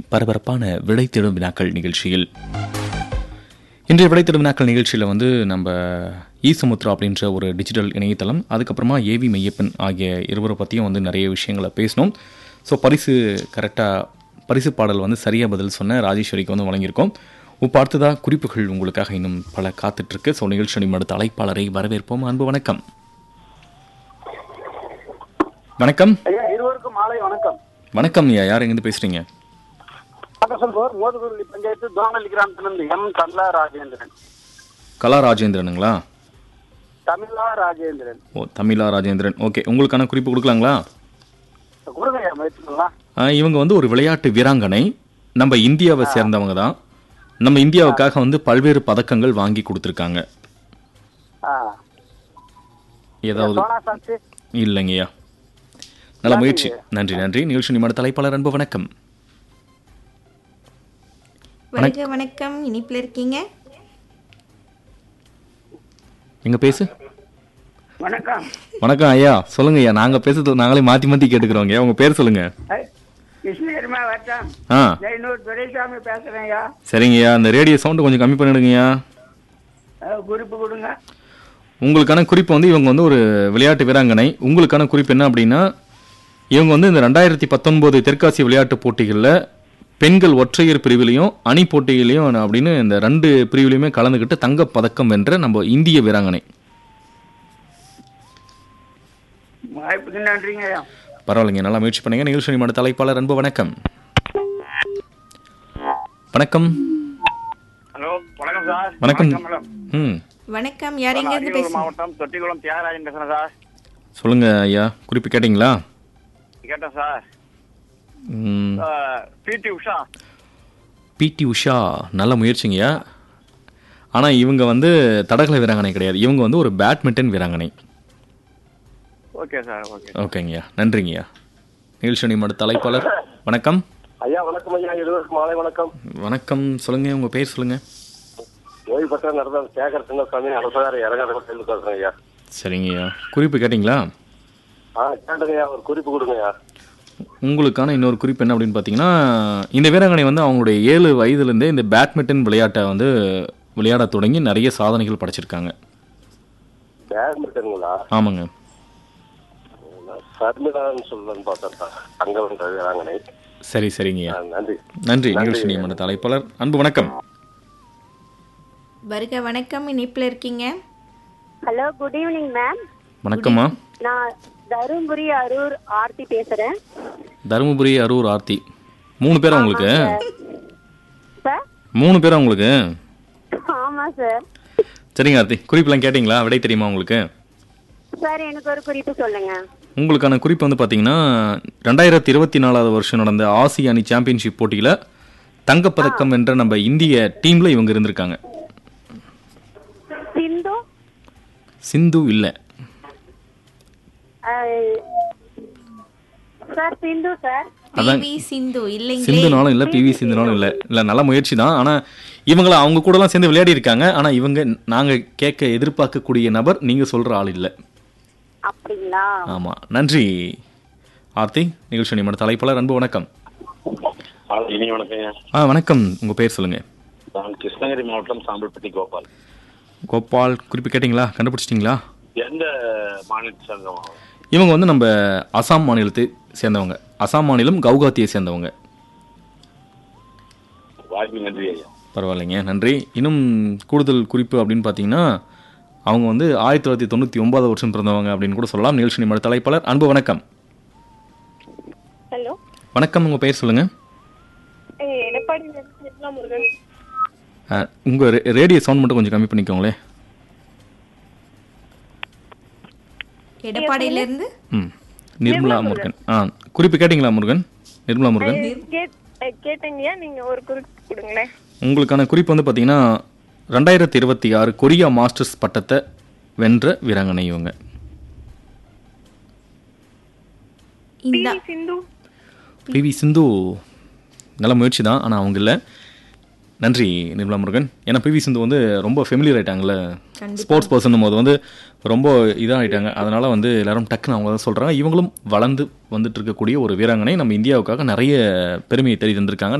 பரபரப்பான விடை தேடும் வினாக்கள் நிகழ்ச்சியில் இன்றைய விடை தேடும் வினாக்கள் நிகழ்ச்சியில் வந்து நம்ம இ சமுத்ரா அப்படின்ற ஒரு டிஜிட்டல் இணையதளம் அதுக்கப்புறமா ஏவி மையப்பன் ஆகிய இருவரை பற்றியும் வந்து நிறைய விஷயங்களை பேசினோம் ஸோ பரிசு கரெக்டாக பரிசு பாடல் வந்து சரியாக பதில் சொன்ன ராஜேஸ்வரிக்கு வந்து வழங்கியிருக்கோம் இப்போ அடுத்ததாக குறிப்புகள் உங்களுக்காக இன்னும் பல காத்துட்ருக்கு ஸோ நிகழ்ச்சி அடுத்த அழைப்பாளரை வரவேற்போம் அன்பு வணக்கம் வணக்கம் ஐயா இருவருக்கும் மாலை வணக்கம் வணக்கம் ஐயா யார் எங்கேருந்து பேசுகிறீங்க பக்கசல்போர் மோதுகுருளி பஞ்சாயத்து தோனலி கிராமத்திலிருந்து எம் கமலா ராஜேந்திரன் கலா ராஜேந்திரனுங்களா தமிழா ராஜேந்திரன் ஓ தமிழா ராஜேந்திரன் ஓகே உங்களுக்கான குறிப்பு கொடுக்கலாங்களா கொடுங்க ஐயா முயற்சி பண்ணலாம் ஆ, இவங்க வந்து ஒரு விளையாட்டு வீராங்கனை நம்ம இந்தியாவை சேர்ந்தவங்க தான் நம்ம இந்தியாவுக்காக வந்து பல்வேறு பதக்கங்கள் வாங்கி கொடுத்துருக்காங்க ஆ. ஏதாவது சோனா சாட்சி இல்லைங்கய்யா நல்ல முயற்சி நன்றி நன்றி நிகழ்ச்சி நிமிட தலைப்பாளர் அன்பு வணக்கம் வருக வணக்கம் இனிப்பில் இருக்கீங்க எங்க பேசு வணக்கம் வணக்கம் ஐயா சொல்லுங்க ஐயா நாங்க பேசுறது நாங்களே மாத்தி மாத்தி கேட்டுக்கிறோங்க உங்க பேர் சொல்லுங்க கிருஷ்ணகிரி மாவட்டம் ஆ ஜெயனூர் துரைசாமி பேசுறேன் ஐயா சரிங்கய்யா அந்த ரேடியோ சவுண்ட் கொஞ்சம் கம்மி பண்ணிடுங்கய்யா குறிப்பு கொடுங்க உங்களுக்கான குறிப்பு வந்து இவங்க வந்து ஒரு விளையாட்டு வீராங்கனை உங்களுக்கான குறிப்பு என்ன அப்படின்னா இவங்க வந்து இந்த ரெண்டாயிரத்தி பத்தொன்பது தெற்காசிய விளையாட்டு போட்டிகளில் பெண்கள் ஒற்றையர் பிரிவிலையும் அணி போட்டியிலையும் அப்படின்னு இந்த ரெண்டு பிரிவிலையுமே கலந்துக்கிட்டு தங்கப் பதக்கம் வென்ற நம்ம இந்திய வீராங்கனை வாய்ப்புக்கு நன்றிங்க ஐயா பரவாயில்லைங்க நல்லா முயற்சி பண்ணுங்க நிகழ்ச்சி மாட தலைப்பாளர் அன்பு வணக்கம் வணக்கம் ஹலோ வணக்கம் சார் வணக்கம் மேடம் ம் வணக்கம் யார் எங்கேருந்து அரியலூர் பேசுங்க மாவட்டம் தொட்டிக்குளம் தியாகராஜன் பேசுறேன் சார் சொல்லுங்க ஐயா குறிப்பு கேட்டிங்களா கேட்டேன் சார் ம் பிடி உஷா பிடி உஷா நல்ல முயற்சிங்கய்யா ஆனால் இவங்க வந்து தடகள வீராங்கனை கிடையாது இவங்க வந்து ஒரு பேட்மிண்டன் வீராங்கனை ஓகே சார் ஓகே ஓகேங்கய்யா நன்றிங்கய்யா நிகழ்ச்சி நிமிட தலைப்பாளர் வணக்கம் ஐயா வணக்கம் ஐயா இருவருக்கும் மாலை வணக்கம் வணக்கம் சொல்லுங்க உங்க பேர் சொல்லுங்க ஓய்வு பெற்ற நடந்த சேகர் சின்னசாமி அரசார இறங்காத பேசுறேன் ஐயா சரிங்கய்யா குறிப்பு கேட்டிங்களா ஆ கேட்டுங்க ஐயா ஒரு குறிப்பு கொடுங்க ஐயா உங்களுக்கான இன்னொரு குறிப்பு என்ன அப்படின்னு பார்த்தீங்கன்னா இந்த வீராங்கனை வந்து அவங்களுடைய ஏழு வயதுலேருந்தே இந்த பேட்மிண்டன் விளையாட்டை வந்து விளையாட தொடங்கி நிறைய சாதனைகள் படைச்சிருக்காங்க பேட்மிண்டனுங்களா ஆமாங்க சர்மிளான்னு சொல்லணும்னு பார்த்தேன் அங்க வந்த வீராங்கனை சரி சரிங்கய்யா ஆ, நன்றி நன்றி நிகழ்ச்சி நியமன தலைப்பாளர் அன்பு வணக்கம் வருக வணக்கம் இனிப்பில் இருக்கீங்க ஹலோ குட் ஈவினிங் மேம் வணக்கம்மா நான் தருமபுரி அரூர் ஆர்த்தி பேசுறேன் தருமபுரி அரூர் ஆர்த்தி மூணு பேரா உங்களுக்கு சார் மூணு பேரா உங்களுக்கு ஆமா சார் சரிங்க ஆர்த்தி குறிப்பெல்லாம் கேட்டிங்களா விடை தெரியுமா உங்களுக்கு சார் எனக்கு ஒரு குறிப்பு சொல்லுங்க உங்களுக்கான குறிப்பு வந்து பார்த்தீங்கன்னா ரெண்டாயிரத்தி இருபத்தி நாலாவது வருஷம் நடந்த ஆசிய அணி சாம்பியன்ஷிப் போட்டியில் தங்கப்பதக்கம் வென்ற நம்ம இந்திய டீமில் இவங்க இருந்திருக்காங்க சிந்து சிந்து இல்லை அஹ், சார் சிந்து சார் அதான் பிவி சிந்து இல்லைங்களே சிந்துனாலும் இல்லை பிவி சிந்துனாலும் இல்லை இல்லை நல்ல முயற்சி தான் ஆனால் இவங்கள அவங்க கூடலாம் சேர்ந்து விளையாடி இருக்காங்க ஆனால் இவங்க நாங்கள் கேட்க எதிர்பார்க்கக்கூடிய நபர் நீங்கள் சொல்கிற ஆள் இல்லை அப்படிங்களா ஆமாம் நன்றி ஆர்த்தி நிகழ்ச்சி நிமிட தலைப்பாளர் அன்பு வணக்கம் இனி வணக்கம் ஐயா ஆ வணக்கம் உங்கள் பேர் சொல்லுங்கள் நான் கிருஷ்ணகிரி மாவட்டம் சாம்பல்பட்டி கோபால் கோபால் குறிப்பு கேட்டிங்களா கண்டுபிடிச்சிட்டிங்களா எந்த மாநிலத்தை சேர்ந்தவங்க இவங்க வந்து நம்ம அசாம் மாநிலத்தை சேர்ந்தவங்க அசாம் மாநிலம் கவுகாத்தியை சேர்ந்தவங்க வாய்ப்பு நன்றி ஐயா பரவாயில்லைங்க நன்றி இன்னும் கூடுதல் குறிப்பு அப்படின்னு பார்த்தீங்கன்னா அவங்க வந்து ஆயிரத்தி தொள்ளாயிரத்தி தொண்ணூற்றி ஒன்பது வருஷம் பிறந்தவங்க அப்படின்னு கூட சொல்லலாம் நிகழ்ச்சி நிமிட தலைப்பாளர் அன்பு வணக்கம் ஹலோ வணக்கம் உங்கள் பெயர் சொல்லுங்கள் எடப்பாடி முருகன் உங்கள் ரேடியோ சவுண்ட் மட்டும் கொஞ்சம் கம்மி பண்ணிக்கோங்களே எடப்பாடியிலிருந்து ம் நிர்மலா முருகன் ஆ குறிப்பு கேட்டிங்களா முருகன் நிர்மலா முருகன் கேட்டீங்க நீங்க ஒரு குறிப்பு கொடுங்களேன் உங்களுக்கான குறிப்பு வந்து பார்த்தீங்கன்னா ரெண்டாயிரத்தி இருபத்தி ஆறு கொரியா மாஸ்டர்ஸ் பட்டத்தை வென்ற வீராங்கனை இவங்க இந்த சிந்து பிவி சிந்து நல்ல முயற்சி தான் ஆனால் அவங்க இல்லை நன்றி நிர்மலா முருகன் ஏன்னா பிவி சிந்து வந்து ரொம்ப ஃபெமிலியர் ஆயிட்டாங்கல்ல ஸ்போர்ட்ஸ் பர்சன் போது வந்து ரொம்ப இதாகிட்டாங்க அதனால வந்து எல்லாரும் டக்குன்னு அவங்க தான் சொல்கிறாங்க இவங்களும் வளர்ந்து வந்துட்டு இருக்கக்கூடிய ஒரு வீராங்கனை நம்ம இந்தியாவுக்காக நிறைய பெருமையை தேடி தந்திருக்காங்க